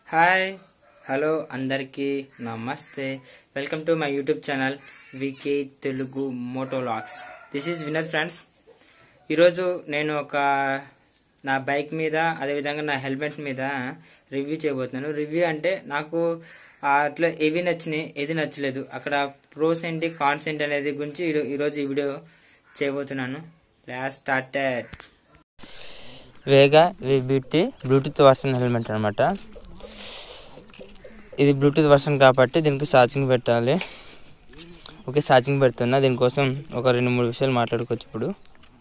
hi hello అందరికీ నమస్తే welcome to my YouTube channel VK Telugu motologs this is Vinod friends ఈరోజు నేను ఒక నా బైక్ మీద అదేవిధంగా నా హెల్మెట్ మీద రివ్యూ చేయబోతున్నాను రివ్యూ అంటే నాకు ఆ అట్లా ఏవి నచ్చినాయి ఏది నచ్చలేదు అక్కడ ప్రోస్ ఏంటి కాన్స్ ఏంటి అనేది గురించి ఈరో- ఈరోజు ఈ వీడియో చేయబోతున్నాను started Vega beauty bluetooth version helmet అనమాట ఇది బ్లూటూత్ వర్షన్ కాబట్టి దీనికి ఛార్జింగ్ పెట్టాలి ఓకే ఛార్జింగ్ పెడుతున్నా దీనికోసం ఒక రెండు మూడు విషయాలు మాట్లాడుకోవచ్చు ఇప్పుడు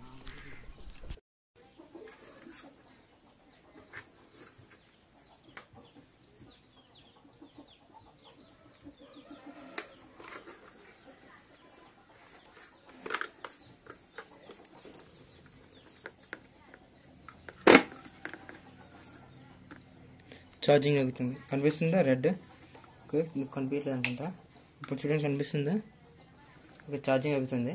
ఛార్జింగ్ అవుతుంది కనిపిస్తుందా రెడ్ ఓకే మీకు కనిపించలేదు అనుకుంటా ఇప్పుడు చూడండి కనిపిస్తుందా ఓకే ఛార్జింగ్ అవుతుంది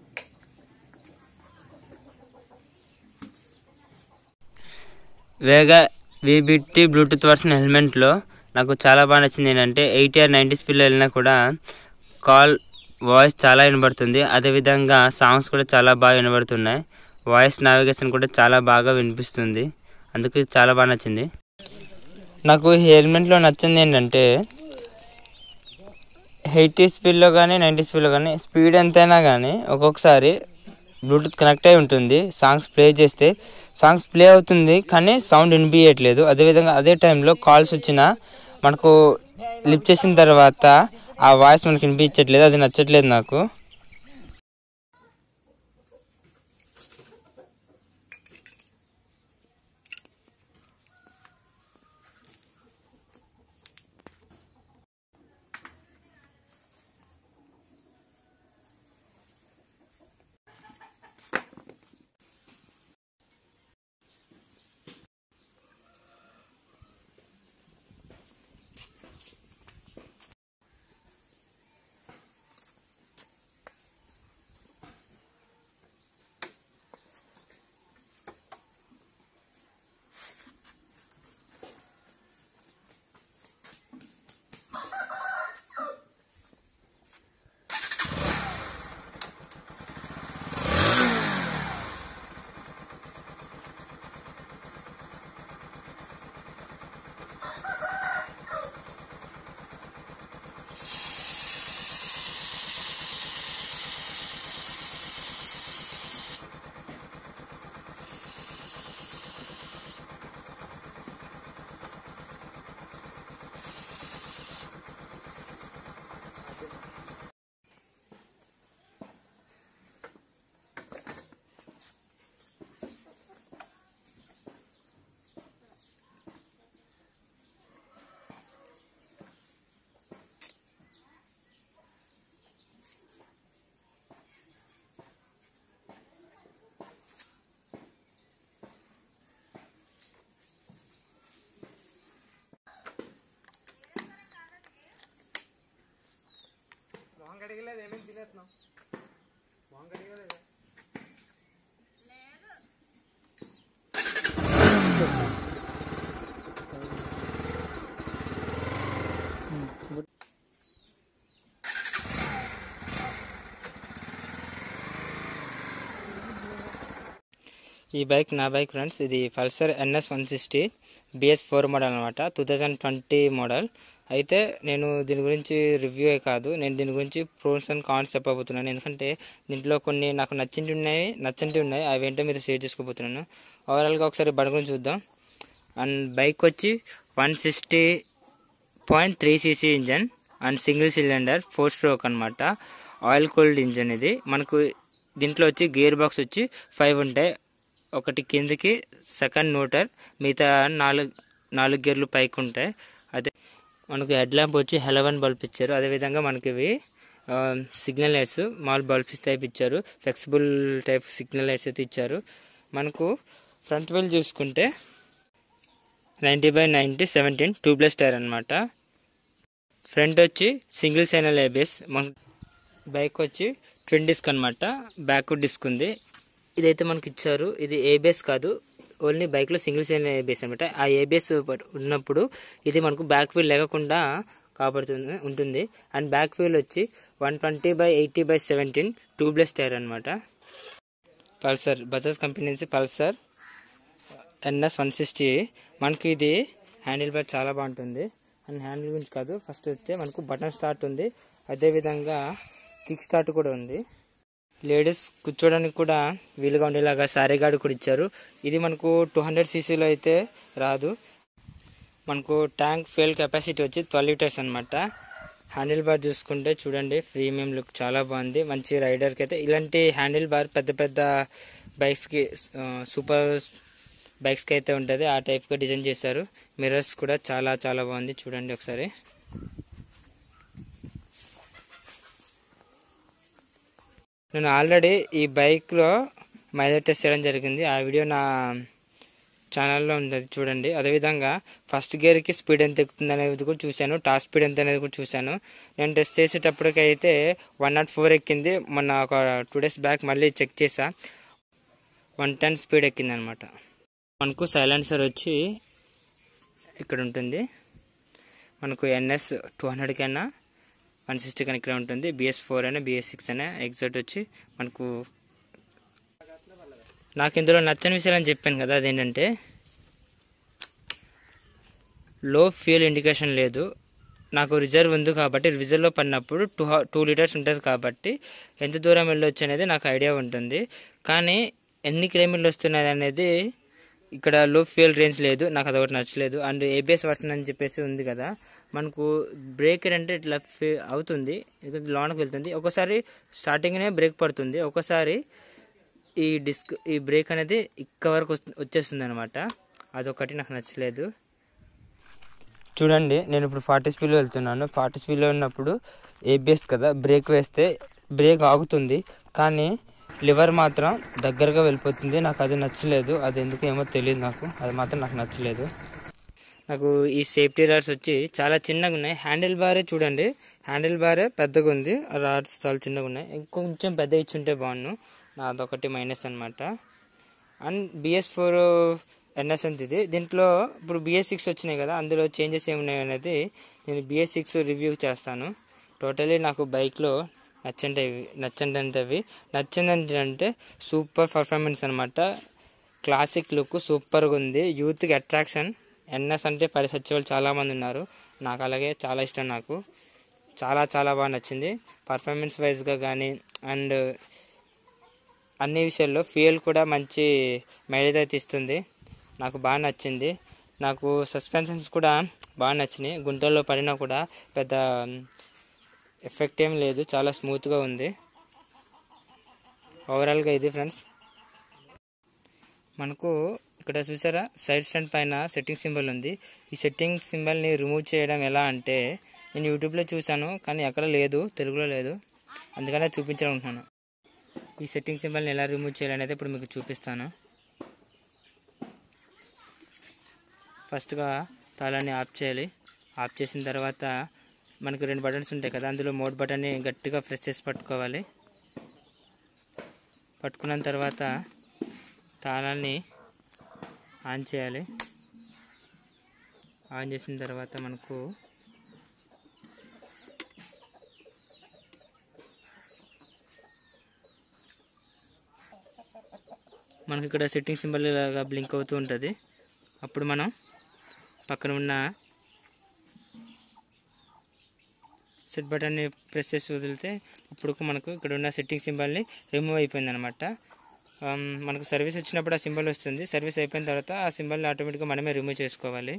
వేగా వీబిటీ బ్లూటూత్ వర్షన్ హెల్మెట్లో నాకు చాలా బాగా నచ్చింది ఏంటంటే ఎయిటీ ఆర్ నైంటీ స్పీడ్లో వెళ్ళినా కూడా కాల్ వాయిస్ చాలా వినబడుతుంది అదేవిధంగా సాంగ్స్ కూడా చాలా బాగా వినబడుతున్నాయి వాయిస్ నావిగేషన్ కూడా చాలా బాగా వినిపిస్తుంది అందుకు ఇది చాలా బాగా నచ్చింది నాకు ఈ హెల్మెట్లో నచ్చింది ఏంటంటే ఎయిటీ స్పీడ్లో కానీ నైంటీ స్పీడ్లో కానీ స్పీడ్ ఎంతైనా కానీ ఒక్కొక్కసారి బ్లూటూత్ కనెక్ట్ అయి ఉంటుంది సాంగ్స్ ప్లే చేస్తే సాంగ్స్ ప్లే అవుతుంది కానీ సౌండ్ వినిపించట్లేదు అదేవిధంగా అదే టైంలో కాల్స్ వచ్చినా మనకు లిఫ్ట్ చేసిన తర్వాత ఆ వాయిస్ మనకి వినిపించట్లేదు అది నచ్చట్లేదు నాకు ఈ బైక్ నా బైక్ ఫ్రెండ్స్ ఇది Pulsar NS one sixty BS four model అనమాట టూ థౌజండ్ ట్వంటీ మోడల్ అయితే నేను దీని గురించి రివ్యూ కాదు నేను దీని గురించి ప్రోన్స్ అండ్ కాన్స్ చెప్పబోతున్నాను ఎందుకంటే దీంట్లో కొన్ని నాకు నచ్చింటి ఉన్నాయి నచ్చంటి ఉన్నాయి అవి ఏంటో మీరు షేర్ చేసుకోబోతున్నాను ఓవరాల్గా ఒకసారి బండి గురించి చూద్దాం అండ్ బైక్ వచ్చి one sixty point three cc engine and single cylinder four stroke అనమాట ఆయిల్ కూల్డ్ ఇంజన్ ఇది మనకు దీంట్లో వచ్చి గేర్ బాక్స్ వచ్చి ఫైవ్ ఉంటాయి ఒకటి కిందకి సెకండ్ నోటర్ మిగతా నాలుగు నాలుగు గేర్లు పైకి ఉంటాయి అదే మనకు హెడ్ ల్యాంప్ వచ్చి హెలవన్ బల్బ్ ఇచ్చారు అదేవిధంగా మనకి ఇవి సిగ్నల్ లైట్స్ మాల్ బల్బ్స్ టైప్ ఇచ్చారు ఫ్లెక్సిబుల్ టైప్ సిగ్నల్ లైట్స్ అయితే ఇచ్చారు మనకు ఫ్రంట్ వీల్ చూసుకుంటే ninety by ninety seventeen tubeless tyre అనమాట ఫ్రంట్ వచ్చి సింగిల్ సైనల్ ఏబిఎస్ మన బైక్ వచ్చి ట్విన్ డిస్క్ అనమాట బ్యాక్ డిస్క్ ఉంది ఇదైతే మనకి ఇచ్చారు ఇది ఏబిఎస్ కాదు ఓన్లీ బైక్లో సింగిల్ సైన్ ఏబిఎస్ అనమాట ఆ ఏబిఎస్ ఉన్నప్పుడు ఇది మనకు బ్యాక్ వీల్ లేకుండా కాపాడుతుంది ఉంటుంది అండ్ బ్యాక్ వీల్ వచ్చి one twenty by eighty by seventeen tubeless tyre అనమాట పల్సర్ బజాజ్ కంపెనీ నుంచి పల్సర్ ఎన్ఎస్ వన్ సిక్స్టీ మనకి ఇది హ్యాండిల్ బార్ చాలా బాగుంటుంది అండ్ హ్యాండిల్ గురించి కాదు ఫస్ట్ వస్తే మనకు బటన్ స్టార్ట్ ఉంది అదేవిధంగా కిక్ స్టార్ట్ కూడా ఉంది లేడీస్ కూర్చోడానికి కూడా వీలుగా ఉండేలాగా సారీ గార్డు కూడా ఇచ్చారు ఇది మనకు టూ హండ్రెడ్ సీసీలో అయితే రాదు మనకు ట్యాంక్ ఫెయిల్ కెపాసిటీ వచ్చి ట్వెల్వ్ లీటర్స్ అనమాట హ్యాండిల్ బార్ చూసుకుంటే చూడండి ప్రీమియం లుక్ చాలా బాగుంది మంచి రైడర్కి అయితే ఇలాంటి హ్యాండిల్ బార్ పెద్ద పెద్ద బైక్స్కి సూపర్ బైక్స్కి అయితే ఉంటుంది ఆ టైప్గా డిజైన్ చేశారు మిర్రర్స్ కూడా చాలా చాలా బాగుంది చూడండి ఒకసారి నేను ఆల్రెడీ ఈ బైక్లో మైలేజ్ టెస్ట్ చేయడం జరిగింది ఆ వీడియో నా ఛానల్లో ఉంది చూడండి అదేవిధంగా ఫస్ట్ గేర్కి స్పీడ్ ఎంత ఎక్కుతుంది అనేది కూడా చూశాను టాప్ స్పీడ్ ఎంత అనేది కూడా చూశాను నేను టెస్ట్ చేసేటప్పటికైతే వన్ నాట్ ఫోర్ ఎక్కింది మొన్న ఒక టూ డేస్ బ్యాక్ మళ్ళీ చెక్ చేసా వన్ టెన్ స్పీడ్ ఎక్కింది అనమాట మనకు సైలెన్సర్ వచ్చి ఇక్కడ ఉంటుంది మనకు ఎన్ఎస్ టూ హండ్రెడ్ కన్నా వన్ సిక్స్టీ కన్నా ఇక్కడ ఉంటుంది బిఎస్ ఫోర్ అయినా బిఎస్ సిక్స్ అయినా ఎగ్జాక్ట్ వచ్చి మనకు నాకు ఇందులో నచ్చని విషయాలు అని చెప్పాను కదా అదేంటంటే లో ఫ్యూయల్ ఇండికేషన్ లేదు నాకు రిజర్వ్ ఉంది కాబట్టి రిజర్వ్లో పడినప్పుడు టూ టూ లీటర్స్ ఉంటుంది కాబట్టి ఎంత దూరం వెళ్ళొచ్చు అనేది నాకు ఐడియా ఉంటుంది కానీ ఎన్ని కిలోమీటర్లు వస్తున్నాయి అనేది ఇక్కడ లో ఫ్యూయల్ రేంజ్ లేదు నాకు అదొకటి నచ్చలేదు అండ్ ఏబిఎస్ వర్షన్ అని చెప్పేసి ఉంది కదా మనకు బ్రేక్ అంటే ఇట్లా ఫే- అవుతుంది ఎందుకంటే లోనకి వెళ్తుంది ఒకసారి స్టార్టింగ్నే బ్రేక్ పడుతుంది ఒకసారి ఈ డిస్క్ ఈ బ్రేక్ అనేది ఇక్కడ వరకు వచ్చేస్తుంది అనమాట అదొకటి నాకు నచ్చలేదు చూడండి నేను ఇప్పుడు ఫార్టీ స్పీడ్లో వెళ్తున్నాను ఫార్టీ స్పీడ్లో ఉన్నప్పుడు ఏబిఎస్ కదా బ్రేక్ వేస్తే బ్రేక్ ఆగుతుంది కానీ లివర్ మాత్రం దగ్గరగా వెళ్ళిపోతుంది నాకు అది నచ్చలేదు అది ఎందుకు ఏమో తెలియదు నాకు అది మాత్రం నాకు నచ్చలేదు నాకు ఈ సేఫ్టీ రాడ్స్ వచ్చి చాలా చిన్నగా ఉన్నాయి హ్యాండిల్ బారే చూడండి హ్యాండిల్ బారే పెద్దగా ఉంది ఆ రాడ్స్ చాలా చిన్నగా ఉన్నాయి ఇంకొంచెం పెద్ద ఇచ్చుంటే బాగున్ను నాదొకటి మైనస్ అనమాట అండ్ బిఎస్ ఫోర్ ఎన్ఎస్ అంత ఇది దీంట్లో ఇప్పుడు బిఎస్ సిక్స్ వచ్చినాయి కదా అందులో చేంజెస్ ఏమున్నాయి అనేది నేను బిఎస్ సిక్స్ రివ్యూ చేస్తాను టోటలీ నాకు బైక్లో నచ్చంటవి నచ్చంటవి నచ్చింది అంటే సూపర్ పర్ఫార్మెన్స్ అనమాట క్లాసిక్ లుక్ సూపర్గా ఉంది యూత్కి అట్రాక్షన్ ఎన్ఎస్ అంటే పడి సచ్చే వాళ్ళు చాలామంది ఉన్నారు నాకు అలాగే చాలా ఇష్టం నాకు చాలా చాలా బాగా నచ్చింది పర్ఫార్మెన్స్ వైజ్గా కానీ అండ్ అన్ని విషయాల్లో ఫ్యూయల్ కూడా మంచి మైలేజ్ అయితే ఇస్తుంది నాకు బాగా నచ్చింది నాకు సస్పెన్షన్స్ కూడా బాగా నచ్చినాయి గుంటల్లో పడినా కూడా పెద్ద ఎఫెక్ట్ ఏం లేదు చాలా స్మూత్గా ఉంది ఓవరాల్గా ఇది ఫ్రెండ్స్ మనకు ఇక్కడ చూసారా సైడ్ స్టాండ్ పైన సెట్టింగ్ సింబల్ ఉంది ఈ సెట్టింగ్ సింబల్ని రిమూవ్ చేయడం ఎలా అంటే నేను యూట్యూబ్లో చూశాను కానీ ఎక్కడ లేదు తెలుగులో లేదు అందుకనే చూపించాలనుకుంటున్నాను ఈ సెట్టింగ్ సింబల్ని ఎలా రిమూవ్ చేయాలనేది ఇప్పుడు మీకు చూపిస్తాను ఫస్ట్గా తాళాన్ని ఆఫ్ చేయాలి ఆఫ్ చేసిన తర్వాత మనకు రెండు బటన్స్ ఉంటాయి కదా అందులో మోడ్ బటన్ని గట్టిగా ప్రెస్ చేసి పట్టుకోవాలి పట్టుకున్న తర్వాత తాళాన్ని ఆన్ చేయాలి ఆన్ చేసిన తర్వాత మనకు మనకి ఇక్కడ సెట్టింగ్ సింబల్ లాగా బ్లింక్ అవుతూ ఉంటుంది అప్పుడు మనం పక్కన ఉన్న సెట్ బటన్ని ప్రెస్ చేసి వదిలితే ఇప్పుడు మనకు ఇక్కడ ఉన్న సెట్టింగ్ సింబల్ని రిమూవ్ అయిపోయింది అనమాట మనకు సర్వీస్ వచ్చినప్పుడు ఆ సింబల్ వస్తుంది సర్వీస్ అయిపోయిన తర్వాత ఆ సింబల్ని ఆటోమేటిక్గా మనమే రిమూవ్ చేసుకోవాలి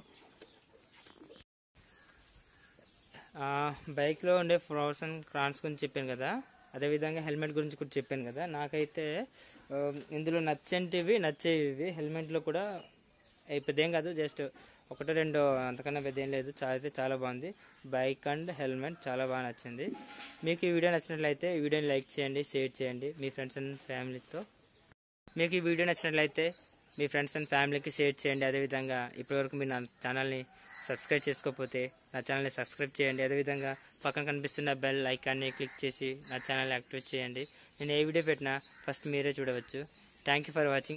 బైక్లో ఉండే ఫ్రాస్ అండ్ క్రాన్స్ గురించి చెప్పాను కదా అదేవిధంగా హెల్మెట్ గురించి కూడా చెప్పాను కదా నాకైతే ఆ, ఇందులో నచ్చంటివి నచ్చేవి హెల్మెట్లో కూడా ఏ పెద్ద ఏం కాదు జస్ట్ ఒకటో రెండో అంతకన్నా పెద్ద ఏం లేదు చాలా అయితే చాలా బాగుంది బైక్ అండ్ హెల్మెట్ చాలా బాగా నచ్చింది మీకు ఈ వీడియో నచ్చినట్లయితే ఈ వీడియోని లైక్ చేయండి షేర్ చేయండి మీ ఫ్రెండ్స్ అండ్ ఫ్యామిలీతో మీకు ఈ వీడియో నచ్చినట్లయితే మీ ఫ్రెండ్స్ అండ్ ఫ్యామిలీకి షేర్ చేయండి అదేవిధంగా ఇప్పటివరకు మీరు నా ఛానల్ని సబ్స్క్రైబ్ చేసుకోకపోతే నా ఛానల్ని సబ్స్క్రైబ్ చేయండి అదేవిధంగా పక్కన కనిపిస్తున్న బెల్ ఐకాన్ని క్లిక్ చేసి నా ఛానల్ని యాక్టివేట్ చేయండి నేను ఏ వీడియో పెట్టినా ఫస్ట్ మీరే చూడవచ్చు థ్యాంక్ యూ ఫర్ వాచింగ్